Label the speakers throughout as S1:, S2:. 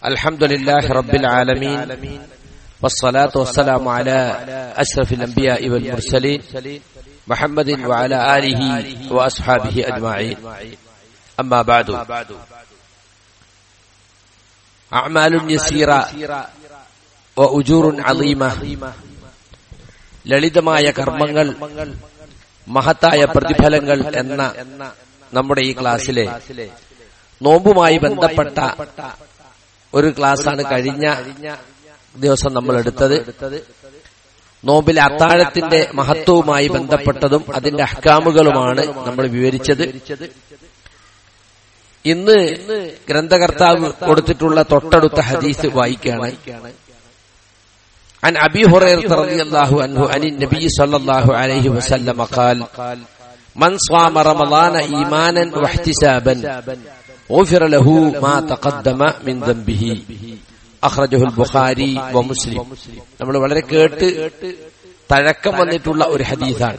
S1: الحمد لله رب العالمين والصلاة والسلام على أشرف الأنبياء والمرسلين محمد وعلى آله وأصحابه أجمعين أما بعد أعمال يسيرة وأجور عظيمة ലളിതമായ കർമ്മങ്ങൾ മഹത്തായ പ്രതിഫലങ്ങൾ എന്ന നമ്മുടെ ഈ ക്ലാസ്സിലെ നോമ്പുമായി ബന്ധപ്പെട്ട ഒരു ക്ലാസ്സാണ് കഴിഞ്ഞ ദിവസം നമ്മൾ എടുത്തത് നോമ്പിലെ അത്താഴത്തിന്റെ മഹത്വവുമായി ബന്ധപ്പെട്ടതും അതിന്റെ അഹ്കാമുകളുമാണ് നമ്മൾ വിവരിച്ചത് ഇന്ന് ഗ്രന്ഥകർത്താവ് കൊടുത്തിട്ടുള്ള തൊട്ടടുത്ത ഹദീസ് വായിക്കുകയാണ് عن أبي هريرة رضي الله عنه عن النبي صلى الله عليه وسلم قال من صام رمضان إيمانا واحتسابا غفر له ما تقدم من ذنبه أخرجه البخاري ومسلم നമ്മൾ വളരെ കേട്ട് തഴക്കം വന്നിട്ടുള്ള ഒരു ഹദീസാണ്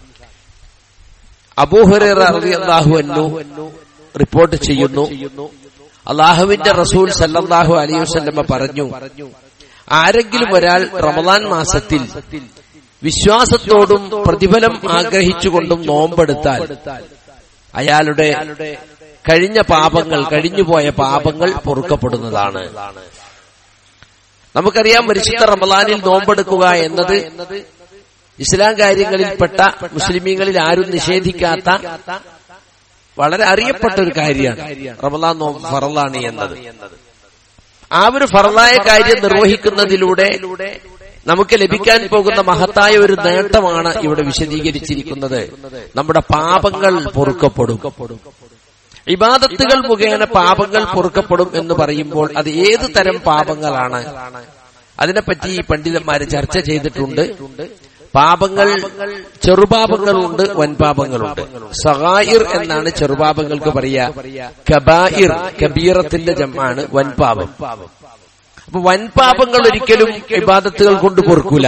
S1: അബൂഹുറേറ റളിയല്ലാഹു അൻഹു റിപ്പോർട്ട് ചെയ്യുന്നു അള്ളാഹുവിന്റെ റസൂൽ സല്ലല്ലാഹു അലൈഹി വസല്ലമ പറഞ്ഞു ആരെങ്കിലും ഒരാൾ റമദാൻ മാസത്തിൽ വിശ്വാസത്തോടും പ്രതിഫലം ആഗ്രഹിച്ചുകൊണ്ടും നോമ്പെടുത്താൽ അയാളുടെ കഴിഞ്ഞ പാപങ്ങൾ കഴിഞ്ഞുപോയ പാപങ്ങൾ പൊറുക്കപ്പെടുന്നതാണ് നമുക്കറിയാം പരിശുദ്ധ റമദാനിൽ നോമ്പെടുക്കുക എന്നത് ഇസ്ലാം കാര്യങ്ങളിൽപ്പെട്ട മുസ്ലിമീങ്ങളിൽ ആരും നിഷേധിക്കാത്ത വളരെ അറിയപ്പെട്ട ഒരു കാര്യമാണ് റമദാൻ നോമ്പ് ഫറലാണ് എന്നത് ആ ഒരു ഫറലായ കാര്യം നിർവഹിക്കുന്നതിലൂടെ നമുക്ക് ലഭിക്കാൻ പോകുന്ന മഹത്തായ ഒരു നേട്ടമാണ് ഇവിടെ വിശദീകരിച്ചിരിക്കുന്നത് നമ്മുടെ പാപങ്ങൾ പൊറുക്കപ്പെടും ഇബാദത്തുകൾ മുഖേന പാപങ്ങൾ പൊറുക്കപ്പെടും എന്ന് പറയുമ്പോൾ അത് ഏത് തരം പാപങ്ങളാണ് അതിനെപ്പറ്റി പണ്ഡിതന്മാര് ചർച്ച ചെയ്തിട്ടുണ്ട് പാപങ്ങൾ ചെറുപാപങ്ങളുണ്ട് വൻപാപങ്ങളുണ്ട് സഹായിർ എന്നാണ് ചെറുപാപങ്ങൾക്ക് പറയുക കബായിർ കബീറത്തിന്റെ ജമ്മാണ് വൻപാപം അപ്പൊ വൻപാപങ്ങൾ ഒരിക്കലും ഇബാദത്തുകൾ കൊണ്ട് പൊറുക്കൂല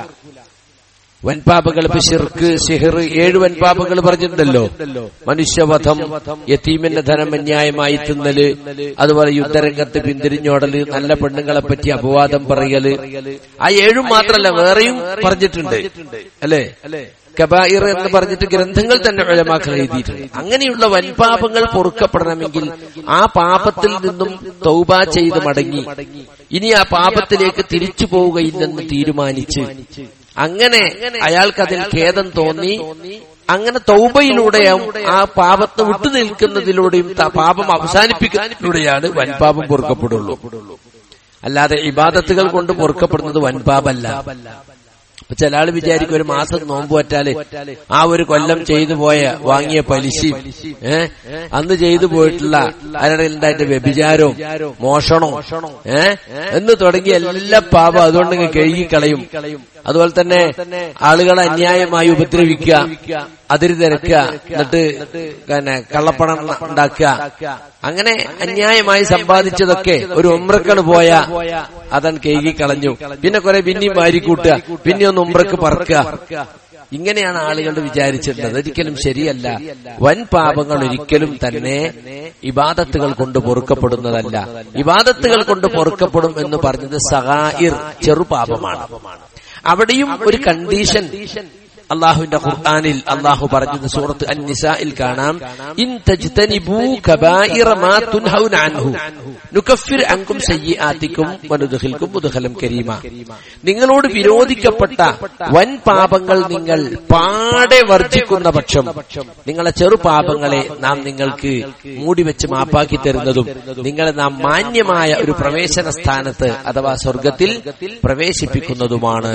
S1: വൻപാപങ്ങൾ ഇപ്പൊ ഷിർക്ക് സിഹിർ ഏഴ് വൻപാപങ്ങൾ പറഞ്ഞിട്ടുണ്ടല്ലോ മനുഷ്യവധം യത്തീമിന്റെ ധനം അന്യായമായി തിന്നല് അതുപോലെ യുദ്ധരംഗത്ത് പിന്തിരിഞ്ഞോടല് നല്ല പെണ്ണുങ്ങളെ പറ്റി അപവാദം പറയല് ആ ഏഴും മാത്രല്ല വേറെയും പറഞ്ഞിട്ടുണ്ട് അല്ലേ കബായിർ എന്ന് പറഞ്ഞിട്ട് ഗ്രന്ഥങ്ങൾ തന്നെ ഉഴമാക്കൾ എഴുതിയിട്ടുണ്ട് അങ്ങനെയുള്ള വൻപാപങ്ങൾ പൊറുക്കപ്പെടണമെങ്കിൽ ആ പാപത്തിൽ നിന്നും തൗബ ചെയ്ത് മടങ്ങി ഇനി ആ പാപത്തിലേക്ക് തിരിച്ചു പോവുകയില്ലെന്ന് തീരുമാനിച്ച് അങ്ങനെ അയാൾക്ക് അതിൽ ഖേദം തോന്നി അങ്ങനെ തൗബയിലൂടെയും ആ പാപത്തെ വിട്ടു നിൽക്കുന്നതിലൂടെയും പാപം അവസാനിപ്പിക്കുന്നതിലൂടെയാണ് വൻപാപം പൊറുക്കപ്പെടുള്ളൂ അല്ലാതെ ഇബാദത്തുകൾ കൊണ്ട് പൊറുക്കപ്പെടുന്നത് വൻപാപല്ല അപ്പൊ ചില ആള് വിചാരിക്കും ഒരു മാസം നോമ്പ് പറ്റാല് ആ ഒരു കൊല്ലം ചെയ്തു പോയ വാങ്ങിയ പലിശയും ഏ അന്ന് ചെയ്തു പോയിട്ടുള്ള അതിനിടയിലുണ്ടായിട്ട് വ്യഭിചാരവും മോഷണവും ഏ എന്ന് തുടങ്ങിയ എല്ലാ പാപം അതുകൊണ്ട് കഴുകിക്കളയും അതുപോലെ തന്നെ ആളുകളെ അന്യായമായി ഉപദ്രവിക്കുക അതിര് തിരക്കുക എന്നിട്ട് പിന്നെ കള്ളപ്പണം ഉണ്ടാക്കുക അങ്ങനെ അന്യായമായി സമ്പാദിച്ചതൊക്കെ ഒരു ഉമ്രക്കണ് പോയ അതാണ് കഴുകിക്കളഞ്ഞു പിന്നെ കുറെ പിന്നെയും വാരിക്കൂട്ടുക പിന്നെ ഒന്ന് ഉമ്രക്ക് പറക്കുക ഇങ്ങനെയാണ് ആളുകൾ വിചാരിച്ചിട്ടുള്ളത് ഒരിക്കലും ശരിയല്ല വൻ പാപങ്ങൾ ഒരിക്കലും തന്നെ ഇബാദത്തുകൾ കൊണ്ട് പൊറുക്കപ്പെടുന്നതല്ല ഇബാദത്തുകൾ കൊണ്ട് പൊറുക്കപ്പെടും എന്ന് പറഞ്ഞത് സഹായിർ ചെറുപാപമാണ് അവിടെയും ഒരു കണ്ടീഷൻ അള്ളാഹുവിന്റെ ഖുർആാനിൽ അള്ളാഹു പറഞ്ഞത് സൂറത്ത് അന്നിസയിൽ കാണാം ഇൻ തജ്തനിബൂ കബായിറ മാ തുൻഹൗന അൻഹു നുകഫിർ അൻകും സയ്യിആതികും വനുദ്ഖിൽകും മുദ്ഖലം കരീമ നിങ്ങളോട് വിരോധിക്കപ്പെട്ട വൻ പാപങ്ങൾ നിങ്ങൾ പാടെ വർജിക്കുന്ന പക്ഷം നിങ്ങളെ ചെറു പാപങ്ങളെ നാം നിങ്ങൾക്ക് മൂടിവെച്ച് മാപ്പാക്കി തരുന്നതും നിങ്ങളെ നാം മാന്യമായ ഒരു പ്രവേശന സ്ഥാനത്ത് അഥവാ സ്വർഗത്തിൽ പ്രവേശിപ്പിക്കുന്നതുമാണ്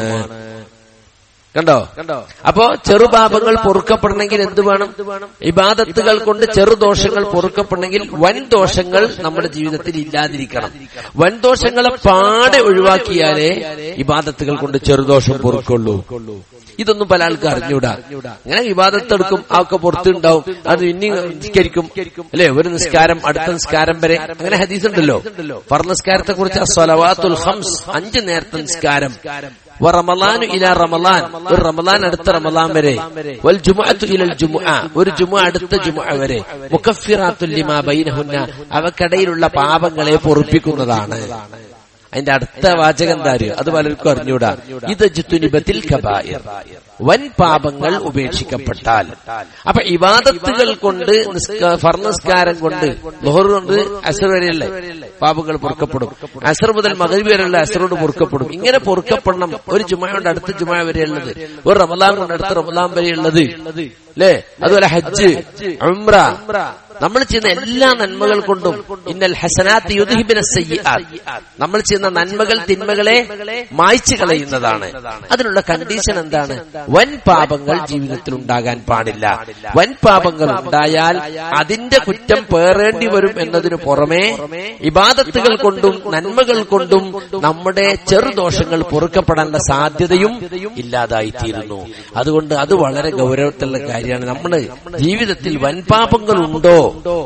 S1: കണ്ടോ അപ്പോ ചെറുപാപങ്ങൾ പൊറുക്കപ്പെടണമെങ്കിൽ എന്ത് വേണം ഇബാദത്തുകൾ കൊണ്ട് ചെറുദോഷങ്ങൾ പൊറുക്കപ്പെടണമെങ്കിൽ വൻ ദോഷങ്ങൾ നമ്മുടെ ജീവിതത്തിൽ ഇല്ലാതിരിക്കണം വൻ ദോഷങ്ങളെ പാടെ ഒഴിവാക്കിയാലേ ഇബാദത്തുകൾ കൊണ്ട് ചെറുദോഷം പൊറുക്കുള്ളൂ ഇതൊന്നും പല ആൾക്കും അറിഞ്ഞൂടാ അങ്ങനെ വിവാദത്തെടുക്കും അതൊക്കെ പുറത്തുണ്ടാവും അത് ഇനി നിസ്കരിക്കും അല്ലെ ഒരു നിസ്കാരം അടുത്ത നിസ്കാരം വരെ അങ്ങനെ ഹദീസ് ഉണ്ടല്ലോ ഫർ നിസ്കാരത്തെ കുറിച്ച് സലവാത്തുൽ ഹംസ് അഞ്ച് നേരത്തെ നിസ്കാരം റമലാനു ഇല റമലാൻ ഒരു റമലാൻ അടുത്ത റമലാൻ വരെ വൽ ജുമുഅത്തു ഇലൽ ജുമുഅ ഒരു ജുമുഅ അടുത്ത ജുമുഅ വരെ മുക്കഫിറാത്തുൽ ലിമാ ബൈനഹുന്ന അവക്കടയിലുള്ള പാപങ്ങളെ പൊറുപ്പിക്കുന്നതാണ് അതിന്റെ അടുത്ത വാചകം എന്താ അറിയോ അത് പലർക്കും അറിഞ്ഞൂടാ ഇത് ജിത്തുനിബത്തിൽ കബായർ വൻ പാപങ്ങൾ ഉപേക്ഷിക്കപ്പെട്ടാൽ അപ്പൊ ഇവാദത്തുകൾ കൊണ്ട് നിസ്ക- ഫർനിസ്കാരം കൊണ്ട് ലോഹർ കൊണ്ട് അസർ വരെയല്ലേ പാപങ്ങൾ പൊറുക്കപ്പെടും അസർ മുതൽ മകരി വരെയുള്ള അസറോട് പൊറുക്കപ്പെടും ഇങ്ങനെ പൊറുക്കപ്പെടണം ഒരു ജുമ കൊണ്ട് അടുത്ത ജുമ വരെയുള്ളത് ഒരു റമലാൻ കൊണ്ട് അടുത്ത റമലാൻ വരെയുള്ളത് അല്ലേ അതുപോലെ ഹജ്ജ് ഉംറ നമ്മൾ ചെയ്യുന്ന എല്ലാ നന്മകൾ കൊണ്ടും ഇന്നൽ ഹസനാത്ത് യുദ്ഹിബിന നമ്മൾ ചെയ്യുന്ന നന്മകൾ തിന്മകളെ മായ്ച്ചു കളയുന്നതാണ് അതിനുള്ള കണ്ടീഷൻ എന്താണ് വൻ പാപങ്ങൾ ജീവിതത്തിൽ ഉണ്ടാകാൻ പാടില്ല വൻ പാപങ്ങൾ ഉണ്ടായാൽ അതിന്റെ കുറ്റം പേറേണ്ടി വരും എന്നതിനു പുറമെ ഇബാദത്തുകൾ കൊണ്ടും നന്മകൾ കൊണ്ടും നമ്മുടെ ചെറുദോഷങ്ങൾ പൊറുക്കപ്പെടാനുള്ള സാധ്യതയും ഇല്ലാതായിത്തീരുന്നു അതുകൊണ്ട് അത് വളരെ ഗൗരവത്തിലുള്ള കാര്യമാണ് നമ്മള് ജീവിതത്തിൽ വൻപാപങ്ങൾ ഉണ്ടോ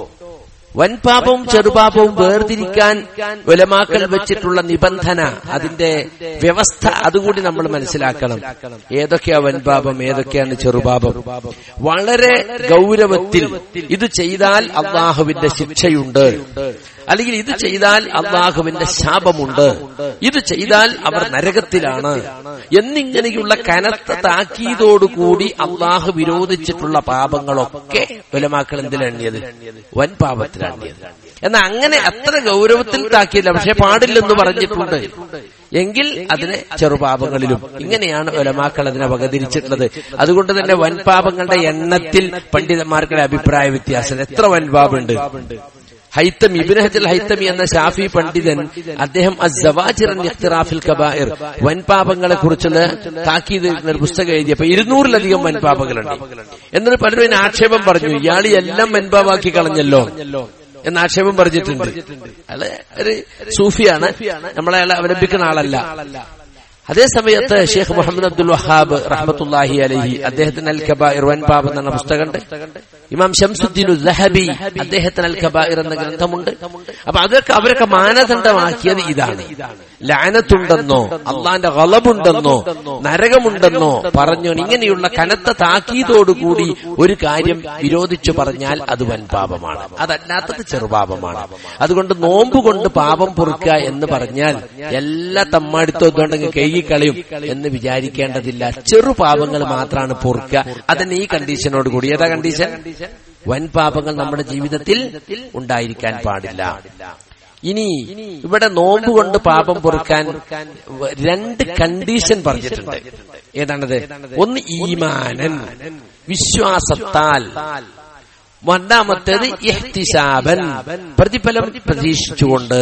S1: വൻപാപവും ചെറുപാപവും വേർതിരിക്കാൻ ഉലമാക്കൾ വെച്ചിട്ടുള്ള നിബന്ധന അതിന്റെ വ്യവസ്ഥ അതുകൂടി നമ്മൾ മനസ്സിലാക്കണം ഏതൊക്കെയാ വൻപാപം ഏതൊക്കെയാണ് ചെറുപാപം വളരെ ഗൗരവത്തിൽ ഇത് ചെയ്താൽ അള്ളാഹുവിന്റെ ശിക്ഷയുണ്ട് അല്ലെങ്കിൽ ഇത് ചെയ്താൽ അള്ളാഹുവിന്റെ ശാപമുണ്ട് ഇത് ചെയ്താൽ അവർ നരകത്തിലാണ് എന്നിങ്ങനെയുള്ള കനത്ത താക്കീതോടുകൂടി അള്ളാഹു വിരോധിച്ചിട്ടുള്ള പാപങ്ങളൊക്കെ ഉലമാക്കൾ എന്തിലെണ്ണിയത് വൻ പാപത്തിലെണ്ണിയത് എന്നാൽ അങ്ങനെ അത്ര ഗൗരവത്തിൽ താക്കിയില്ല പക്ഷെ പാടില്ലെന്ന് പറഞ്ഞിട്ടുണ്ട് എങ്കിൽ അതിനെ ചെറുപാപങ്ങളിലും ഇങ്ങനെയാണ് ഒലമാക്കൾ അതിനെ വകതിരിച്ചിട്ടുള്ളത് അതുകൊണ്ട് തന്നെ വൻപാപങ്ങളുടെ എണ്ണത്തിൽ പണ്ഡിതന്മാർക്കുടെ അഭിപ്രായ വ്യത്യാസം എത്ര വൻപാപുണ്ട് ഹൈത്തമി ഇബിൻ ഹജൽ ഹൈത്തമി എന്ന ഷാഫി പണ്ഡിതൻ അദ്ദേഹം അസ്സവാജിറൻ ഇഖ്തിറാഫിൽ കബായിർ വൻപാപങ്ങളെ കുറിച്ചുള്ള താക്കീത് ഒരു പുസ്തകം എഴുതിയപ്പോ ഇരുന്നൂറിലധികം വൻപാപങ്ങളുണ്ട് എന്നിട്ട് പലരും അതിന് ആക്ഷേപം പറഞ്ഞു ഇയാൾ എല്ലാം വൻപാപാക്കി കളഞ്ഞല്ലോ എന്ന് ആക്ഷേപം പറഞ്ഞിട്ടുണ്ട് അയാള് ഒരു സൂഫിയാണ് നമ്മളെ അയാളെ അവലംബിക്കുന്ന ആളല്ല അതേ സമയത്ത് ഷെയ്ഖ് മുഹമ്മദ് അബ്ദുൽ വഹാബ് റഹ്മത്തുല്ലാഹി അലഹി അദ്ദേഹത്തിന് അൽ കബായിർ വൻ പാപ് എന്ന പുസ്തകമുണ്ട് ഇമാം ഷംസുദ്ദീൻ ദഹബി അദ്ദേഹത്തിന് അൽ കബായിർ എന്ന ഗ്രന്ഥമുണ്ട് അപ്പൊ അതൊക്കെ അവരൊക്കെ മാനദണ്ഡമാക്കിയത് ഇതാണ് ലാനത്തുണ്ടെന്നോ അള്ളാന്റെ കളബുണ്ടെന്നോ നരകമുണ്ടെന്നോ പറഞ്ഞു ഇങ്ങനെയുള്ള കനത്ത താക്കീതോടുകൂടി ഒരു കാര്യം വിരോധിച്ചു പറഞ്ഞാൽ അത് വൻ പാപമാണ് അതല്ലാത്തത് ചെറുപാപമാണ് അതുകൊണ്ട് നോമ്പ് കൊണ്ട് പാപം പൊറുക്കുക എന്ന് പറഞ്ഞാൽ എല്ലാ തമ്മാടിത്തം ഇതുകൊണ്ടെങ്കിൽ കഴുകിക്കളയും എന്ന് വിചാരിക്കേണ്ടതില്ല ചെറുപാപങ്ങൾ മാത്രമാണ് പൊറുക്കുക അതിന് ഈ കണ്ടീഷനോട് കൂടി ഏതാ കണ്ടീഷൻ വൻ പാപങ്ങൾ നമ്മുടെ ജീവിതത്തിൽ ഉണ്ടായിരിക്കാൻ പാടില്ല ഇനി ഇവിടെ നോമ്പ് കൊണ്ട് പാപം പൊറുക്കാൻ രണ്ട് കണ്ടീഷൻ പറഞ്ഞിട്ടുണ്ട് ഏതാണത് ഒന്ന് ഈമാനൻ വിശ്വാസത്താൽ രണ്ടാമത്തേത് ഇഹ്തിസാബൻ പ്രതിഫലം പ്രതീക്ഷിച്ചുകൊണ്ട്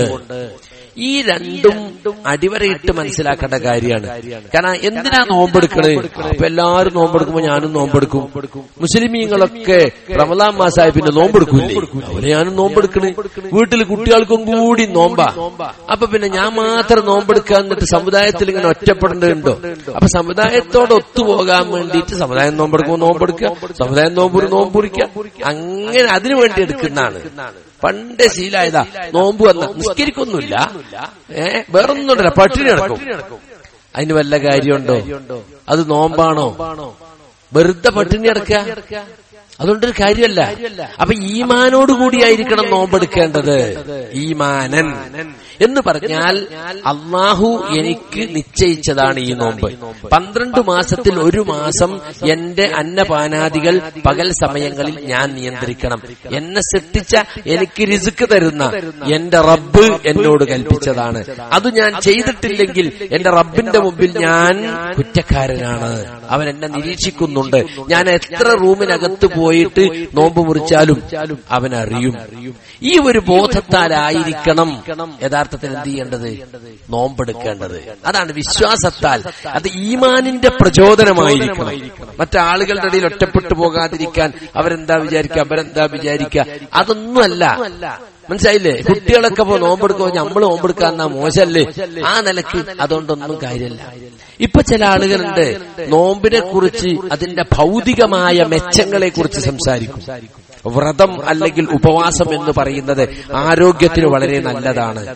S1: ഈ രണ്ടും അടിവരയിട്ട് മനസ്സിലാക്കേണ്ട കാര്യമാണ് കാരണം എന്തിനാ നോമ്പെടുക്കണത് അപ്പൊ എല്ലാവരും നോമ്പെടുക്കുമ്പോ ഞാനും നോമ്പെടുക്കും മുസ്ലിമീങ്ങളൊക്കെ റമദാൻ മാസമായ പിന്നെ നോമ്പെടുക്കൂലേ അവരെ ഞാനും നോമ്പെടുക്കണ് വീട്ടിൽ കുട്ടികൾക്കും കൂടി നോമ്പാ അപ്പൊ പിന്നെ ഞാൻ മാത്രം നോമ്പെടുക്കുക എന്നിട്ട് സമുദായത്തിൽ ഇങ്ങനെ ഒറ്റപ്പെടേണ്ടതുണ്ടോ അപ്പൊ സമുദായത്തോട് ഒത്തുപോകാൻ വേണ്ടിയിട്ട് സമുദായം നോമ്പെടുക്കുമ്പോൾ നോമ്പെടുക്കുക സമുദായം നോമ്പ് നോമ്പുറിക്കുക അങ്ങനെ അതിനു വേണ്ടി എടുക്കുന്നതാണ് പണ്ട് ശീലായതാ നോമ്പ് വന്ന നിസ്കരിക്കൊന്നുമില്ല ഏ വേറൊന്നുമില്ല പട്ടിണി നടക്കും അതിന് വല്ല കാര്യമുണ്ടോ അത് നോമ്പാണോ വെറുതെ പട്ടിണി നടക്കുക അതുകൊണ്ടൊരു കാര്യമല്ല അപ്പൊ ഈമാനോട് കൂടിയായിരിക്കണം നോമ്പെടുക്കേണ്ടത് ഈമാനൻ എന്ന് പറഞ്ഞാൽ അള്ളാഹു എനിക്ക് നിശ്ചയിച്ചതാണ് ഈ നോമ്പ് പന്ത്രണ്ട് മാസത്തിൽ ഒരു മാസം എന്റെ അന്നപാനാദികൾ പകൽ സമയങ്ങളിൽ ഞാൻ നിയന്ത്രിക്കണം എന്നെ സൃഷ്ടിച്ച എനിക്ക് രിസുക്ക് തരുന്ന എന്റെ റബ്ബ് എന്നോട് കൽപ്പിച്ചതാണ് അത് ഞാൻ ചെയ്തിട്ടില്ലെങ്കിൽ എന്റെ റബ്ബിന്റെ മുമ്പിൽ ഞാൻ കുറ്റക്കാരനാണ് അവൻ എന്നെ നിരീക്ഷിക്കുന്നുണ്ട് ഞാൻ എത്ര റൂമിനകത്ത് പോയിട്ട് നോമ്പ് മുറിച്ചാലും അവൻ അറിയും ഈ ഒരു ബോധത്താലായിരിക്കണം യഥാർത്ഥത്തിൽ എന്ത് ചെയ്യേണ്ടത് നോമ്പെടുക്കേണ്ടത് അതാണ് വിശ്വാസത്താൽ അത് ഈമാനിന്റെ പ്രചോദനമായിരിക്കണം മറ്റാളുകളുടെ ഇടയിൽ ഒറ്റപ്പെട്ടു പോകാതിരിക്കാൻ അവരെന്താ വിചാരിക്കുക അവരെന്താ വിചാരിക്കുക അതൊന്നുമല്ല മനസ്സിലായില്ലേ കുട്ടികളൊക്കെ ഇപ്പൊ നോമ്പെടുക്കുമ്പോ നമ്മൾ നോമ്പെടുക്കാന്നാ മോശമല്ലേ ആ നിലക്ക് അതുകൊണ്ടൊന്നും കാര്യമല്ല ഇപ്പൊ ചില ആളുകളുണ്ട് നോമ്പിനെ കുറിച്ച് അതിന്റെ ഭൗതികമായ മെച്ചങ്ങളെ കുറിച്ച് സംസാരിക്കും വ്രതം അല്ലെങ്കിൽ ഉപവാസം എന്ന് പറയുന്നത് ആരോഗ്യത്തിന് വളരെ നല്ലതാണ്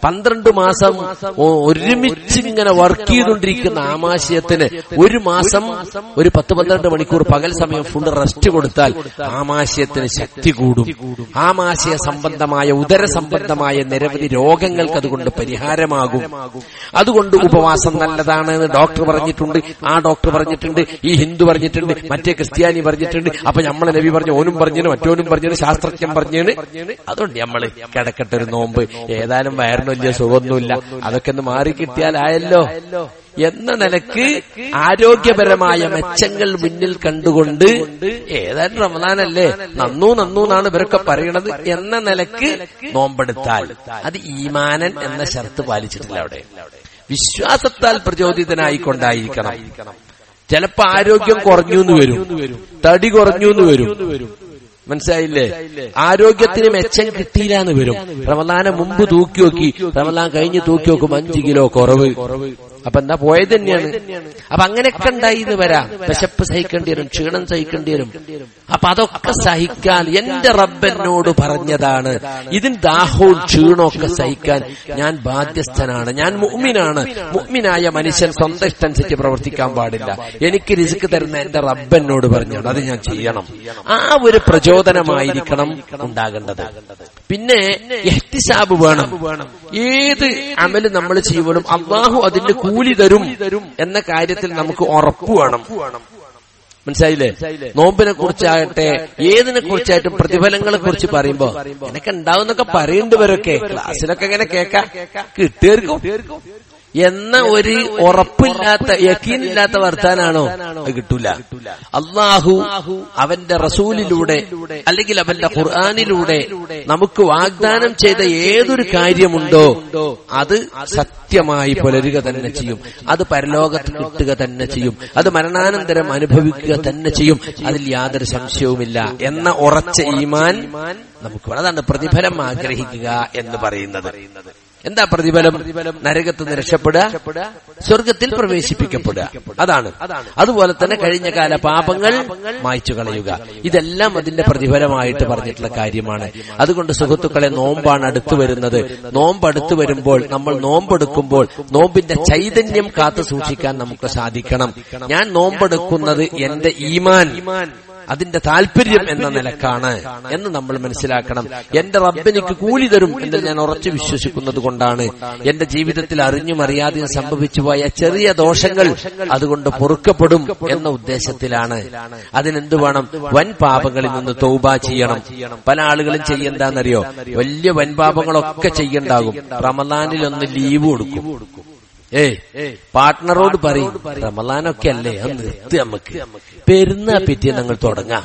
S1: പന്ത്രണ്ട് മാസം ഒ- ഒരുമിച്ച് ഇങ്ങനെ വർക്ക് ചെയ്തുകൊണ്ടിരിക്കുന്ന ആമാശയത്തിന് ഒരു മാസം ഒരു പത്ത് പന്ത്രണ്ട് മണിക്കൂർ പകൽ സമയം ഫുൾ റെസ്റ്റ് കൊടുത്താൽ ആമാശയത്തിന് ശക്തി കൂടും ആമാശയ സംബന്ധമായ ഉദര സംബന്ധമായ നിരവധി രോഗങ്ങൾക്ക് അതുകൊണ്ട് പരിഹാരമാകും അതുകൊണ്ട് ഉപവാസം നല്ലതാണ് എന്ന് ഡോക്ടർ പറഞ്ഞിട്ടുണ്ട് ആ ഡോക്ടർ പറഞ്ഞിട്ടുണ്ട് ഈ ഹിന്ദു പറഞ്ഞിട്ടുണ്ട് മറ്റേ ക്രിസ്ത്യാനി പറഞ്ഞിട്ടുണ്ട് അപ്പൊ നമ്മളെ നബി പറഞ്ഞു ഓനും പറഞ്ഞു മറ്റോനും പറഞ്ഞു ശാസ്ത്രജ്ഞൻ പറഞ്ഞു അതുകൊണ്ട് നമ്മള് കിടക്കട്ടെ ഒരു നോമ്പ് ഏതായാലും വയറിന് വലിയ സുഖമൊന്നുമില്ല അതൊക്കെ ഒന്ന് മാറി കിട്ടിയാലായല്ലോ എന്ന നിലക്ക് ആരോഗ്യപരമായ മെച്ചങ്ങൾ മുന്നിൽ കണ്ടുകൊണ്ട് ഏതായാലും റമദാനല്ലേ നന്നു നന്നു എന്നാണ് ഇവരൊക്കെ പറയണത് എന്ന നിലക്ക് നോമ്പെടുത്താൽ അത് ഈമാനൻ എന്ന ഷർത്ത് പാലിച്ചിട്ടില്ല അവിടെ വിശ്വാസത്താൽ പ്രചോദിതനായിക്കൊണ്ടായിരിക്കണം ചിലപ്പോ ആരോഗ്യം കുറഞ്ഞു എന്ന് വരും തടി കുറഞ്ഞു എന്ന് വരും മനസ്സിലായില്ലേ ആരോഗ്യത്തിന് മെച്ചം കിട്ടിയില്ല എന്ന് വരും റമദാനെ മുമ്പ് തൂക്കി നോക്കി റമദാൻ കഴിഞ്ഞ് തൂക്കി നോക്കും അഞ്ചു കിലോ കുറവ് അപ്പൊ എന്താ പോയത് തന്നെയാണ് അപ്പൊ അങ്ങനെയൊക്കെ ഉണ്ടായി എന്ന് വരാം വിശപ്പ് സഹിക്കേണ്ടി വരും ക്ഷീണം സഹിക്കേണ്ടി വരും അപ്പൊ അതൊക്കെ സഹിക്കാൻ എന്റെ റബ്ബനോട് പറഞ്ഞതാണ് ഇതിന് ദാഹവും ക്ഷീണവും ഒക്കെ സഹിക്കാൻ ഞാൻ ബാധ്യസ്ഥനാണ് ഞാൻ മുഅ്മിനാണ് മുഅ്മിനായ മനുഷ്യൻ സ്വന്തം ഇഷ്ടമനുസരിച്ച് പ്രവർത്തിക്കാൻ പാടില്ല എനിക്ക് റിസ്ക് തരുന്ന എന്റെ റബ്ബനോട് പറഞ്ഞാണ് അത് ഞാൻ ചെയ്യണം ആ ഒരു പ്രചോദനമായിരിക്കണം ഉണ്ടാകേണ്ടത് പിന്നെ എഹ്തിസാബ് വേണം ഏത് അമല് നമ്മൾ ചെയ്യുമ്പോഴും അള്ളാഹു അതിന്റെ കൂലി തരും എന്ന കാര്യത്തിൽ നമുക്ക് ഉറപ്പ് വേണം മനസ്സിലായില്ലേ നോമ്പിനെ കുറിച്ചാകട്ടെ ഏതിനെ കുറിച്ചായിട്ടും പ്രതിഫലങ്ങളെ കുറിച്ച് പറയുമ്പോ എനിക്ക് ഉണ്ടാവുന്നൊക്കെ പറയേണ്ടവരൊക്കെ ക്ലാസ്സിലൊക്കെ ഇങ്ങനെ കേൾക്കാം കിട്ടുമായിരിക്കും എന്ന ഒരു ഉറപ്പില്ലാത്ത യക്കീനില്ലാത്ത വർത്താനാണോ അത് കിട്ടൂല അള്ളാഹു അവന്റെ റസൂലിലൂടെ അല്ലെങ്കിൽ അവന്റെ ഖുർആാനിലൂടെ നമുക്ക് വാഗ്ദാനം ചെയ്ത ഏതൊരു കാര്യമുണ്ടോ അത് സത്യമായി പുലരുക തന്നെ ചെയ്യും അത് പരലോകത്ത് കിട്ടുക തന്നെ ചെയ്യും അത് മരണാനന്തരം അനുഭവിക്കുക തന്നെ ചെയ്യും അതിൽ യാതൊരു സംശയവുമില്ല എന്ന ഉറച്ച ഈമാൻ നമുക്ക് വേണം. അതാണ് പ്രതിഫലം ആഗ്രഹിക്കുക എന്ന് പറയുന്നത് എന്താ പ്രതിഫലം നരകത്ത് നിന്ന് രക്ഷപ്പെടുക സ്വർഗത്തിൽ പ്രവേശിപ്പിക്കപ്പെടുക അതാണ് അതുപോലെ തന്നെ കഴിഞ്ഞ കാല പാപങ്ങൾ മായ്ച്ചു കളയുക ഇതെല്ലാം അതിന്റെ പ്രതിഫലമായിട്ട് പറഞ്ഞിട്ടുള്ള കാര്യമാണ് അതുകൊണ്ട് സുഹൃത്തുക്കളെ നോമ്പാണ് അടുത്തു വരുന്നത് നോമ്പ് അടുത്തു വരുമ്പോൾ നമ്മൾ നോമ്പെടുക്കുമ്പോൾ നോമ്പിന്റെ ചൈതന്യം കാത്തു സൂക്ഷിക്കാൻ നമുക്ക് സാധിക്കണം ഞാൻ നോമ്പെടുക്കുന്നത് എന്റെ ഈമാൻ അതിന്റെ താല്പര്യം എന്ന നിലക്കാണ് എന്ന് നമ്മൾ മനസ്സിലാക്കണം എന്റെ റബ്ബെനിക്ക് കൂലി തരും എന്ന് ഞാൻ ഉറച്ചു വിശ്വസിക്കുന്നത് കൊണ്ടാണ് എന്റെ ജീവിതത്തിൽ അറിഞ്ഞും അറിയാതെയും സംഭവിച്ചു പോയ ചെറിയ ദോഷങ്ങൾ അതുകൊണ്ട് പൊറുക്കപ്പെടും എന്ന ഉദ്ദേശത്തിലാണ് അതിനെന്ത് വേണം വൻ പാപങ്ങളിൽ നിന്ന് തൗബ ചെയ്യണം പല ആളുകളും ചെയ്യണ്ടെന്നറിയോ വലിയ വൻ പാപങ്ങളൊക്കെ ചെയ്യണ്ടാകും റമദാനിൽ ഒന്ന് ലീവ് കൊടുക്കും ഏയ് പാർട്ട്ണറോട് പറയും റമലാനൊക്കെ അല്ലേ അത് നിർത്തി നമുക്ക് പെരുന്നാ പിറ്റേ ഞങ്ങൾ തുടങ്ങാം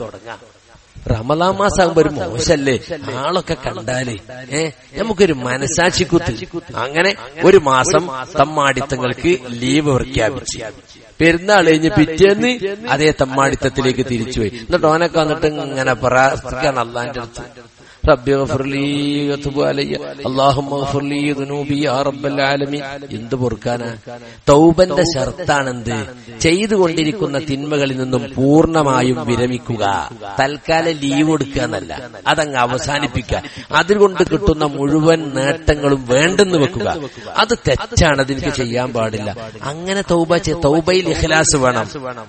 S1: റമലാൻ മാസാകുമ്പോ ഒരു മോശല്ലേ ആളൊക്കെ കണ്ടാലേ ഏ നമുക്കൊരു മനസാക്ഷി കുത്ത് അങ്ങനെ ഒരു മാസം തമ്മാടിത്തങ്ങൾക്ക് ലീവ് പ്രഖ്യാപിച്ചു പെരുന്നാൾ കഴിഞ്ഞ് പിറ്റേന്ന് അതേ തമ്മാടിത്തത്തിലേക്ക് തിരിച്ചുപോയി എന്നിട്ട് ഓനൊക്കെ വന്നിട്ട് ഇങ്ങനെ പ്രാർത്ഥിക്കാൻ അള്ളാന്റെ അടുത്ത് റബ്ബി ഗഫർലി വതുബ് അലയ്യ അല്ലാഹുമ്മ ഗഫർലി ദുനൂബി യാ റബ്ബൽ ആലമീൻ എന്ത് പൊറുക്കാനാ തൗബന്റെ ഷർത്താണെന്ത് ചെയ്തുകൊണ്ടിരിക്കുന്ന തിന്മകളിൽ നിന്നും പൂർണ്ണമായും വിരമിക്കുക തൽക്കാലം ലീവ് കൊടുക്കുക എന്നല്ല അതങ്ങ് അവസാനിപ്പിക്കുക അതുകൊണ്ട് കിട്ടുന്ന മുഴുവൻ നേട്ടങ്ങളും വേണ്ടെന്ന് വെക്കുക അത് തെറ്റാണ് അതെനിക്ക് ചെയ്യാൻ പാടില്ല അങ്ങനെ തൗബ ചെയ്യ തൗബയിൽ ഇഖ്ലാസ് വേണം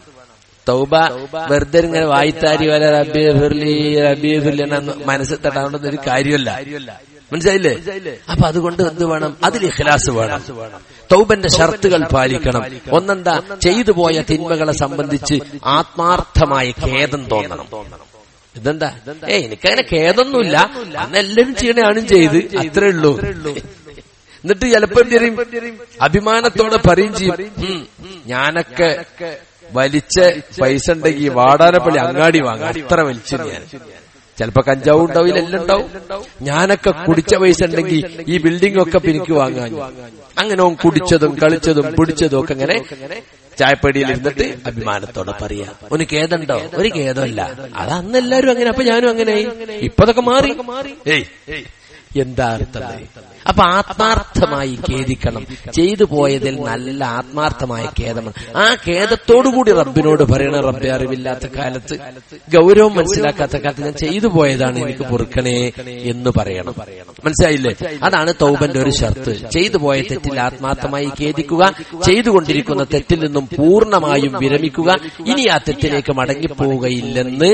S1: തൗബ വെറുതെ ഇങ്ങനെ വായിത്താരി വരെ റബ്ബി ഫിർലി റബ്ബി ഫിർലി എന്ന മനസ്സിൽ തട്ടാവുന്ന ഒരു കാര്യമല്ല മനസ്സിലായില്ലേ അപ്പൊ അതുകൊണ്ട് എന്ത് വേണം അതിൽ ഇഖ്ലാസ് വേണം തൗബന്റെ ഷർത്തുകൾ പാലിക്കണം ഒന്നെന്താ ചെയ്തു പോയ തിന്മകളെ സംബന്ധിച്ച് ആത്മാർത്ഥമായ ഖേദം തോന്നണം ഇതെന്താ ഏ എനിക്കങ്ങനെ ഖേദമൊന്നുമില്ല അന്ന് എല്ലാവരും ചെയ്യണാണും ചെയ്ത് അത്രേ ഉള്ളൂ എന്നിട്ട് ചിലപ്പോ എന്ത് ചെയ്യും അഭിമാനത്തോടെ പറയും ചെയ്യും "ഉം, ഞാനൊക്കെ വലിച്ച പൈസ ഉണ്ടെങ്കിൽ വാടാനപ്പള്ളി അങ്ങാടി വാങ്ങാം അത്ര വലിച്ചു ഞാൻ ചിലപ്പോ കഞ്ചാവും ഉണ്ടാവില്ല എല്ലാം ഉണ്ടാവും ഞാനൊക്കെ കുടിച്ച പൈസ ഉണ്ടെങ്കിൽ ഈ ബിൽഡിംഗ് ഒക്കെ എനിക്ക് വാങ്ങാൻ അങ്ങനെ ഓൻ കുടിച്ചതും കളിച്ചതും പിടിച്ചതും ഒക്കെ ഇങ്ങനെ ചായപ്പടിയിൽ ഇരുന്നിട്ട് അഭിമാനത്തോടെ പറയാ ഒരു ഖേദമുണ്ടോ ഒരു ഖേദമല്ല അത് അന്ന് എല്ലാരും അങ്ങനെ അപ്പൊ ഞാനും അങ്ങനെയായി ഇപ്പതൊക്കെ മാറി ഏയ് എന്താ അർത്ഥം അപ്പൊ ആത്മാർത്ഥമായി ഖേദിക്കണം ചെയ്തു പോയതിൽ നല്ല ആത്മാർത്ഥമായ ഖേദമാണ് ആ ഖേദത്തോടുകൂടി റബ്ബിനോട് പറയണ റബ്ബെ അറിവില്ലാത്ത കാലത്ത് ഗൗരവം മനസ്സിലാക്കാത്ത കാലത്ത് ഞാൻ ചെയ്തു പോയതാണ് എനിക്ക് പൊറുക്കണേ എന്ന് പറയണം മനസ്സിലായില്ലേ അതാണ് തൗബന്റെ ഒരു ഷർത്ത് ചെയ്തു പോയ തെറ്റിൽ ആത്മാർത്ഥമായി ഖേദിക്കുക ചെയ്തുകൊണ്ടിരിക്കുന്ന തെറ്റിൽ നിന്നും പൂർണ്ണമായും വിരമിക്കുക ഇനി ആ തെറ്റിലേക്ക് മടങ്ങിപ്പോവുകയില്ലെന്ന്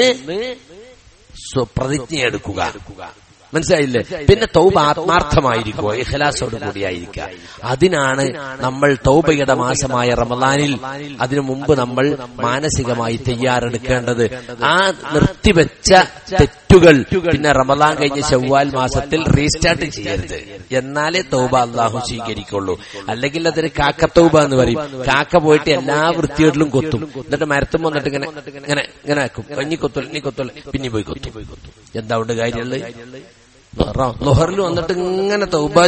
S1: സ്വ- പ്രതിജ്ഞയെടുക്കുക മനസ്സിലായില്ലേ പിന്നെ തൗബ ആത്മാർത്ഥമായിരിക്കുക ഇഖലാസോട് കൂടിയായിരിക്കുക അതിനാണ് നമ്മൾ തൗബയുടെ മാസമായ റമദാനിൽ അതിനു മുമ്പ് നമ്മൾ മാനസികമായി തയ്യാറെടുക്കേണ്ടത് ആ നിർത്തിവെച്ച തെറ്റുകൾ പിന്നെ റമദാൻ കഴിഞ്ഞ ചൊവ്വാൽ മാസത്തിൽ റീസ്റ്റാർട്ട് ചെയ്യരുത് എന്നാലേ തൗബ അള്ളാഹു സ്വീകരിക്കുള്ളൂ അല്ലെങ്കിൽ അതൊരു കാക്കത്തൗബ എന്ന് പറയും കാക്ക പോയിട്ട് എല്ലാ വൃത്തികളിലും കൊത്തും എന്നിട്ട് മരത്തും വന്നിട്ട് ഇങ്ങനെ ഇങ്ങനെ ഇങ്ങനെ ആക്കും ഇനി കൊത്തും ഇനി കൊത്തും പിന്നെ പോയി കൊത്തും എന്താ കൊണ്ട് കാര്യമുള്ളത് ലൊഹറിൽ വന്നിട്ട് ഇങ്ങനെ തൗബ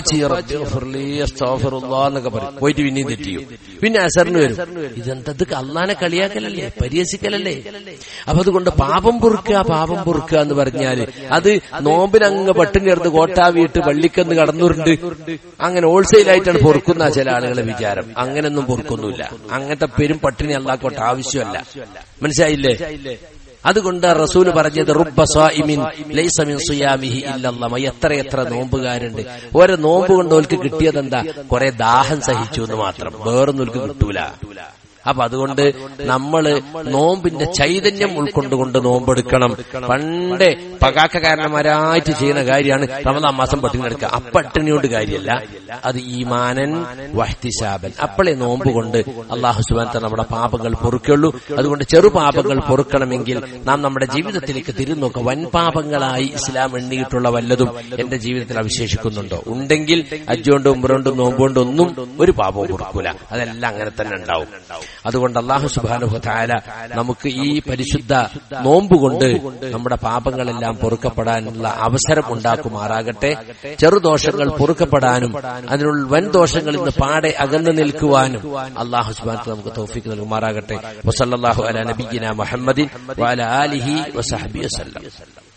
S1: എന്നൊക്കെ പറയും പോയിട്ട് പിന്നെയും തെറ്റിയും പിന്നെ അസറിന് വരും ഇതെന്തത് അള്ളാനെ കളിയാക്കലല്ലേ പരിഹസിക്കലല്ലേ അപ്പൊ അതുകൊണ്ട് പാപം പൊറുക്കുക പാപം പൊറുക്കുക എന്ന് പറഞ്ഞാല് അത് നോമ്പിനങ്ങ് പട്ടിണി എടുത്ത് കോട്ടാവിയിട്ട് വള്ളിക്കന്ന് കടന്നുരുണ്ട് അങ്ങനെ ഹോൾസെയിൽ ആയിട്ടാണ് പൊറുക്കുന്ന ചില ആളുകളെ വിചാരം അങ്ങനെയൊന്നും പൊറുക്കൊന്നുമില്ല അങ്ങനത്തെ പെരും പട്ടിണി അള്ളാക്കോട്ടെ ആവശ്യമല്ല മനസ്സിലായില്ലേ അതുകൊണ്ട് റസൂല് പറഞ്ഞത് റുബ്ബ സ്വാഇമിൻ ലൈസ മിൻ സിയാമിഹി ഇല്ലല്ലാഹ് എത്ര എത്ര നോമ്പുകാരുണ്ട് ഓരോ നോമ്പ് കൊണ്ട് ഓൽക്ക് കിട്ടിയതെന്താ കുറെ ദാഹം സഹിച്ചു എന്ന് മാത്രം വേറൊന്നും ഓൽക്ക് കിട്ടൂല അപ്പൊ അതുകൊണ്ട് നമ്മള് നോമ്പിന്റെ ചൈതന്യം ഉൾക്കൊണ്ടുകൊണ്ട് നോമ്പെടുക്കണം പണ്ട് പകാക്കകാരന്മാരായിട്ട് ചെയ്യുന്ന കാര്യമാണ് റമദാൻ മാസം പട്ടിണി എടുക്കുക ആ പട്ടിണിയോട് കാര്യമല്ല അത് ഈമാനൻ വഹ്തിശാബൻ അപ്പോഴേ നോമ്പ് കൊണ്ട് അള്ളാഹു സുബാൻ നമ്മുടെ പാപങ്ങൾ പൊറുക്കുള്ളൂ അതുകൊണ്ട് ചെറു പാപങ്ങൾ പൊറുക്കണമെങ്കിൽ നാം നമ്മുടെ ജീവിതത്തിലേക്ക് തിരിഞ്ഞോക്കുക വൻ പാപങ്ങളായി ഇസ്ലാം എണ്ണിയിട്ടുള്ള വല്ലതും എന്റെ ജീവിതത്തിൽ അവശേഷിക്കുന്നുണ്ടോ ഉണ്ടെങ്കിൽ അജ്ജോണ്ടും ഉമ്പറോണ്ടും നോമ്പുകൊണ്ടും ഒന്നും ഒരു പാപവും പൊറുക്കൂല അതെല്ലാം അങ്ങനെ തന്നെ ഉണ്ടാവും അതുകൊണ്ട് അള്ളാഹു സുബാനുഹ താല നമുക്ക് ഈ പരിശുദ്ധ നോമ്പ് കൊണ്ട് നമ്മുടെ പാപങ്ങളെല്ലാം പൊറുക്കപ്പെടാനുള്ള അവസരം ഉണ്ടാക്കുമാറാകട്ടെ ചെറുദോഷങ്ങൾ പൊറുക്കപ്പെടാനും അതിനുള്ള വൻ ദോഷങ്ങളിൽ നിന്ന് പാടെ അകന്നു നിൽക്കുവാനും അള്ളാഹു സുബാൻ നമുക്ക് തൗഫീക്ക് നൽകുമാറാകട്ടെ വസല്ലാഹു അല നബീന മുഹമ്മദിൻ വഅല ആലിഹി വസഹബി വസല്ലം